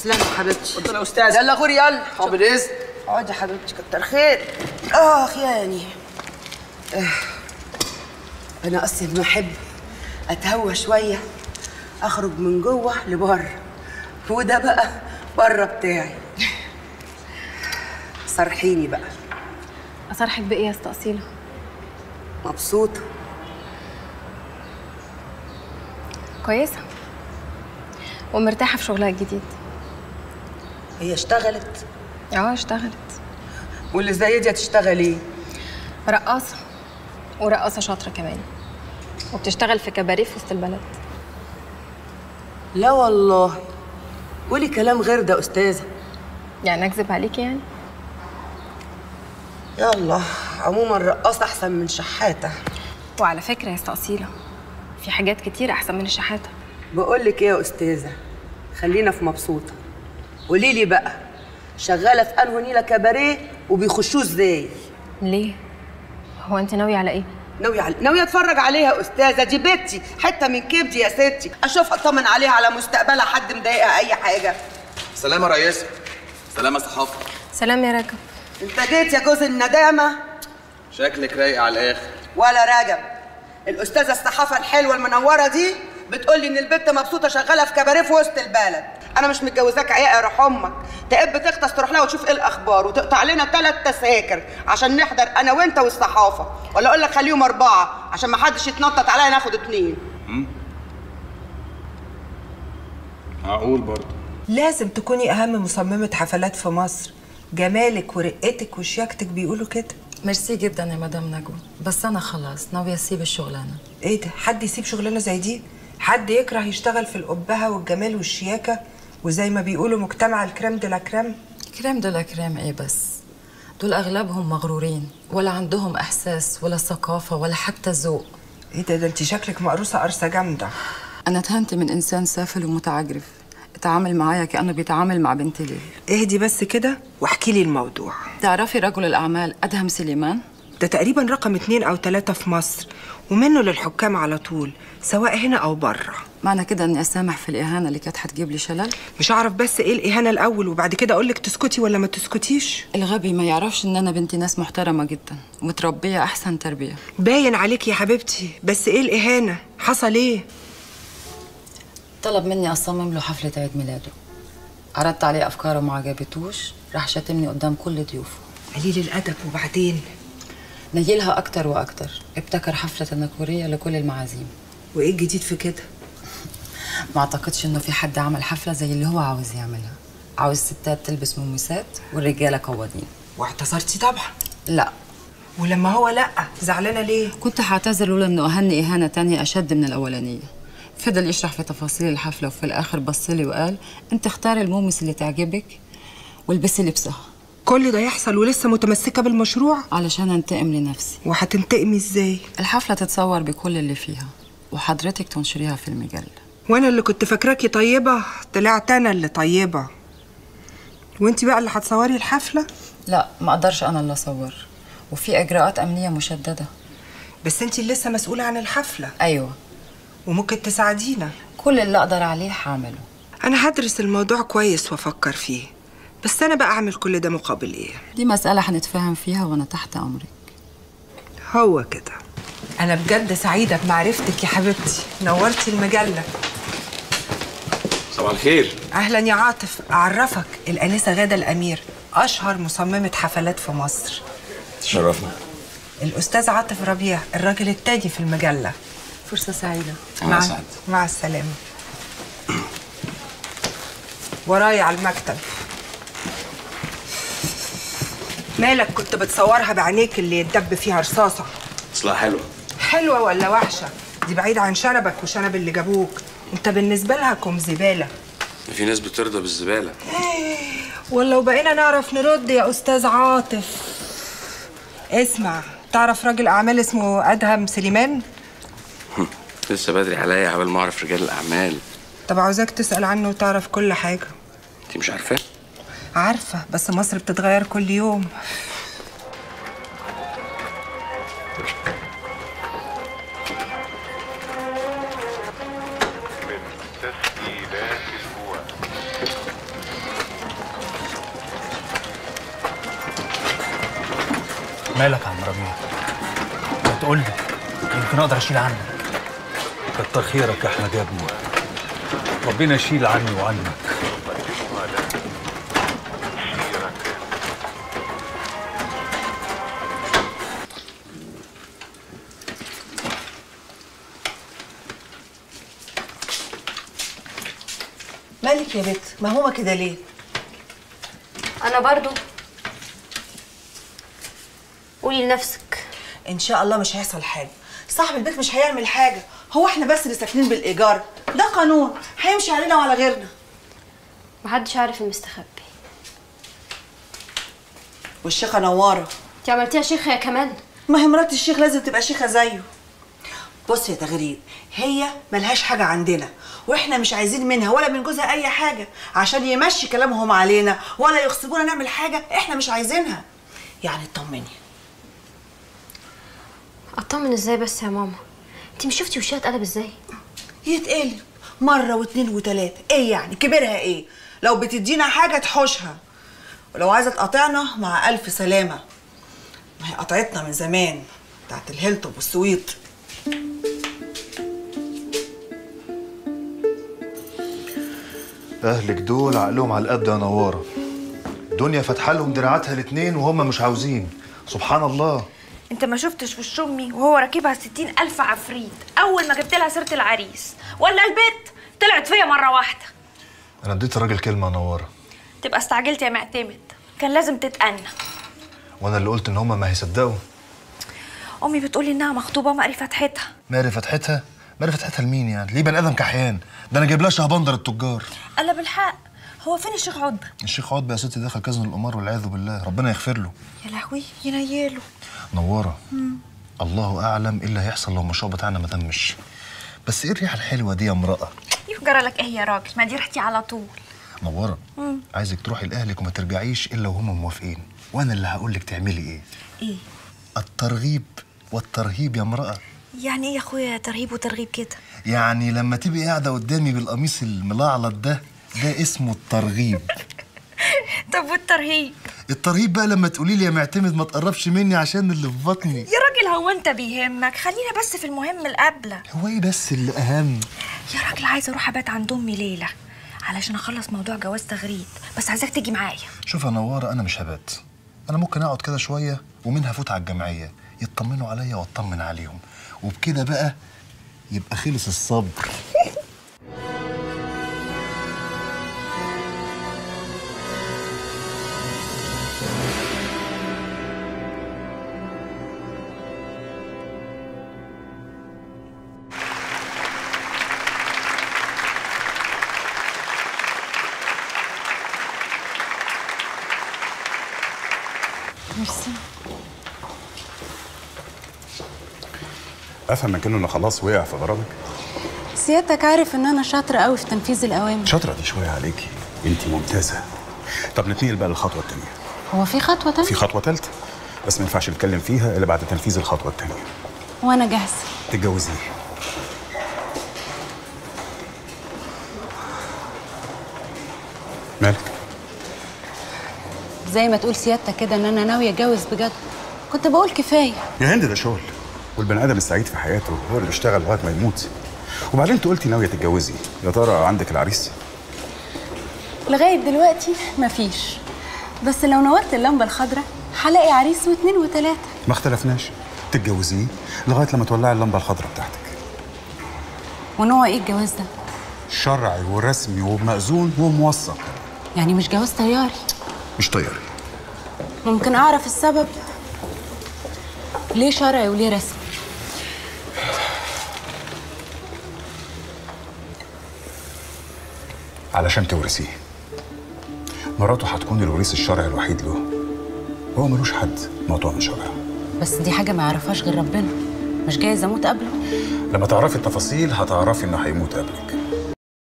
تسلمي حبيبتي اتفضل يا استاذ يلا غوري يلا طب بالاذن اقعدي يا حبيبتي كتر خير اخ يعني آه. انا اصلي ما احب اتهوى شويه اخرج من جوه لبره وده بقى بره بتاعي صرحيني بقى اصرحك بايه يا استا اصيله مبسوطه كويسه ومرتاحه في شغلها الجديد هي اشتغلت اه اشتغلت واللي زي دي هتشتغل ايه رقاصه ورقاصه شاطره كمان وبتشتغل في كباريه في وسط البلد لا والله قولي كلام غير ده استاذه يعني اكذب عليكي يعني يلا عموما رقاصه احسن من شحاته وعلى فكره يا استا اصيله في حاجات كتير احسن من الشحاته بقول لك ايه يا استاذه خلينا في مبسوطه قولي لي بقى شغاله في انهو نيله كباريه وبيخشوه ازاي ليه هو انت ناويه على ايه ناويه علي... ناويه اتفرج عليها يا استاذه دي بنتي حته من كبدي يا ستي اشوفها اطمن عليها على مستقبلها حد مضايقها اي حاجه سلام يا ريس سلام يا صحافه سلام يا رجب انت جيت يا جوز الندامه شكلك رايق على الاخر ولا رجب الاستاذه الصحافه الحلوه المنوره دي بتقول لي ان البنت مبسوطه شغاله في كباريه في وسط البلد انا مش متجوزاك عياء يا روح امك تقب تغطس تروح لها وتشوف ايه الاخبار وتقطع لنا ثلاث تذاكر عشان نحضر انا وانت والصحافه ولا اقول لك خليهم اربعه عشان ما حدش يتنطط عليا ناخد اتنين معقول برضه لازم تكوني اهم مصممة حفلات في مصر جمالك ورقتك وشياكتك بيقولوا كده ميرسي جدا يا مدام نجوى بس انا خلاص ناويه اسيب الشغلانه ايه ده حد يسيب شغلانه زي دي حد يكره يشتغل في القبهه والجمال والشياكه وزي ما بيقولوا مجتمع الكريم دي لا كريم كريم دو لا كريم ايه بس دول اغلبهم مغرورين ولا عندهم احساس ولا ثقافه ولا حتى ذوق ايه ده ده انت شكلك مقروصه قرصه جامده انا اتهنت من انسان سافل ومتعجرف اتعامل معايا كانه بيتعامل مع بنت ليل اهدي بس كده واحكي لي الموضوع تعرفي رجل الاعمال ادهم سليمان ده تقريبا رقم اتنين او تلاتة في مصر ومنه للحكام على طول سواء هنا او بره معنى كده اني اسامح في الاهانه اللي كانت هتجيب لي شلل مش هعرف بس ايه الاهانه الاول وبعد كده اقول لك تسكتي ولا ما تسكتيش الغبي ما يعرفش ان انا بنتي ناس محترمه جدا ومتربيه احسن تربيه باين عليك يا حبيبتي بس ايه الاهانه حصل ايه طلب مني اصمم له حفله عيد ميلاده عرضت عليه افكاره وما عجبتوش راح شاتمني قدام كل ضيوفه قليل الادب وبعدين نيلها اكتر واكتر ابتكر حفله تنكريه لكل المعازيم وايه الجديد في كده ما اعتقدش انه في حد عمل حفله زي اللي هو عاوز يعملها عاوز ستات تلبس مميسات والرجاله قوادين واعتذرتي طبعا لا ولما هو لا زعلانه ليه كنت هعتذر لولا انه اهني اهانه تانية اشد من الاولانيه فضل يشرح في تفاصيل الحفله وفي الاخر بصلي وقال انت اختاري المومس اللي تعجبك والبسي لبسها كل ده يحصل ولسه متمسكه بالمشروع علشان انتقم لنفسي وهتنتقمي ازاي الحفله تتصور بكل اللي فيها وحضرتك تنشريها في المجله وانا اللي كنت فاكراكي طيبه طلعت انا اللي طيبه وانت بقى اللي هتصوري الحفله لا ما اقدرش انا اللي اصور وفي اجراءات امنيه مشدده بس انت اللي لسه مسؤوله عن الحفله ايوه وممكن تساعدينا كل اللي اقدر عليه هعمله انا هدرس الموضوع كويس وافكر فيه بس انا بقى اعمل كل ده مقابل ايه دي مساله هنتفاهم فيها وانا تحت امرك هو كده انا بجد سعيده بمعرفتك يا حبيبتي نورتي المجله صباح الخير اهلا يا عاطف اعرفك الانسه غاده الامير اشهر مصممه حفلات في مصر تشرفنا الاستاذ عاطف ربيع الراجل التاني في المجله فرصه سعيده أهلا مع, سعد. مع السلامه ورايا على المكتب مالك كنت بتصورها بعينيك اللي يتدب فيها رصاصه اصلها حلو حلوه ولا وحشه دي بعيد عن شنبك وشنب اللي جابوك انت بالنسبه لها كوم زباله في ناس بترضى بالزباله ولو بقينا نعرف نرد يا استاذ عاطف اسمع تعرف راجل اعمال اسمه ادهم سليمان لسه بدري عليا قبل ما اعرف رجال الاعمال طب عاوزاك تسال عنه وتعرف كل حاجه انت مش عارفاه عارفه بس مصر بتتغير كل يوم مالك يا عم ربيع ما تقول لي يمكن اقدر اشيل عنك كتر خيرك يا احمد يا ابني ربنا يشيل عني وعنك مالك يا بت مهومه كده ليه انا برضو قولي لنفسك ان شاء الله مش هيحصل حاجه صاحب البيت مش هيعمل حاجه هو احنا بس اللي ساكنين بالايجار ده قانون هيمشي علينا وعلى غيرنا محدش عارف المستخبي والشيخه نواره انت عملتيها شيخه يا كمان ما هي مرات الشيخ لازم تبقى شيخه زيه بص يا تغريد هي ملهاش حاجه عندنا واحنا مش عايزين منها ولا من جوزها اي حاجه عشان يمشي كلامهم علينا ولا يغصبونا نعمل حاجه احنا مش عايزينها يعني اطمني اطمن ازاي بس يا ماما انت مش شفتي وشها اتقلب ازاي يتقلب مرة واتنين وتلاتة ايه يعني كبرها ايه لو بتدينا حاجة تحوشها ولو عايزة تقاطعنا مع ألف سلامة ما هي قطعتنا من زمان بتاعت الهيلتوب والسويت اهلك دول عقلهم على القد يا نواره الدنيا فاتحه لهم دراعاتها الاتنين وهم مش عاوزين سبحان الله انت ما شفتش وش امي وهو راكبها ستين الف عفريت اول ما جبت لها سيره العريس ولا البيت طلعت فيا مره واحده انا اديت الراجل كلمه يا نواره تبقى استعجلت يا معتمد كان لازم تتأنى وانا اللي قلت ان هم ما هيصدقوا امي بتقولي انها مخطوبه ومقري فتحتها ماري فتحتها ماري فتحتها لمين يعني ليه بني ادم كحيان ده انا جايب لها شهبندر التجار قال بالحق هو فين الشيخ عتبه الشيخ عتبه يا ستي دخل كازن القمار والعياذ بالله ربنا يغفر له يا لهوي ينيله نواره الله اعلم ايه اللي هيحصل لو المشروع بتاعنا ما تمش بس ايه الريحه الحلوه دي يا امراه يفجر لك ايه يا راجل ما دي ريحتي على طول نوره عايزك تروحي لاهلك وما ترجعيش الا وهم موافقين وانا اللي هقول لك تعملي ايه ايه الترغيب والترهيب يا امراه يعني ايه يا اخويا ترهيب وترغيب كده يعني لما تبقي قاعده قدامي بالقميص الملعلط ده ده اسمه الترغيب طب والترهيب الترهيب بقى لما تقولي لي يا معتمد ما تقربش مني عشان اللي في بطني يا راجل هو انت بيهمك خلينا بس في المهم القبله هو ايه بس اللي اهم يا راجل عايزه اروح ابات عند امي ليله علشان اخلص موضوع جواز تغريد بس عايزاك تيجي معايا شوف يا نواره انا مش هبات انا ممكن اقعد كده شويه ومنها افوت على الجمعيه يطمنوا عليا واطمن عليهم وبكده بقى يبقى خلص الصبر افهم من كده انه خلاص وقع في غرامك سيادتك عارف ان انا شاطره قوي في تنفيذ الاوامر شاطره دي شويه عليكي انت ممتازه طب نتنقل بقى للخطوه الثانيه هو في خطوه تانية في خطوه ثالثه بس ما ينفعش نتكلم فيها الا بعد تنفيذ الخطوه الثانيه وانا جاهزه تتجوزيه مالك زي ما تقول سيادتك كده ان انا ناويه اتجوز بجد كنت بقول كفايه يا هند ده شغل والبني ادم السعيد في حياته هو اللي بيشتغل لغايه ما يموت وبعدين انت قلتي ناويه تتجوزي يا ترى عندك العريس لغايه دلوقتي مفيش بس لو نورت اللمبه الخضراء هلاقي عريس واتنين وتلاته ما اختلفناش تتجوزيه لغايه لما تولعي اللمبه الخضراء بتاعتك ونوع ايه الجواز ده شرعي ورسمي ومأذون وموثق يعني مش جواز طياري مش طياري ممكن اعرف السبب ليه شرعي وليه رسمي علشان تورثيه مراته هتكون الوريث الشرعي الوحيد له هو ملوش حد موضوع من شرعه بس دي حاجه ما يعرفهاش غير ربنا مش جايز اموت قبله لما تعرفي التفاصيل هتعرفي انه هيموت قبلك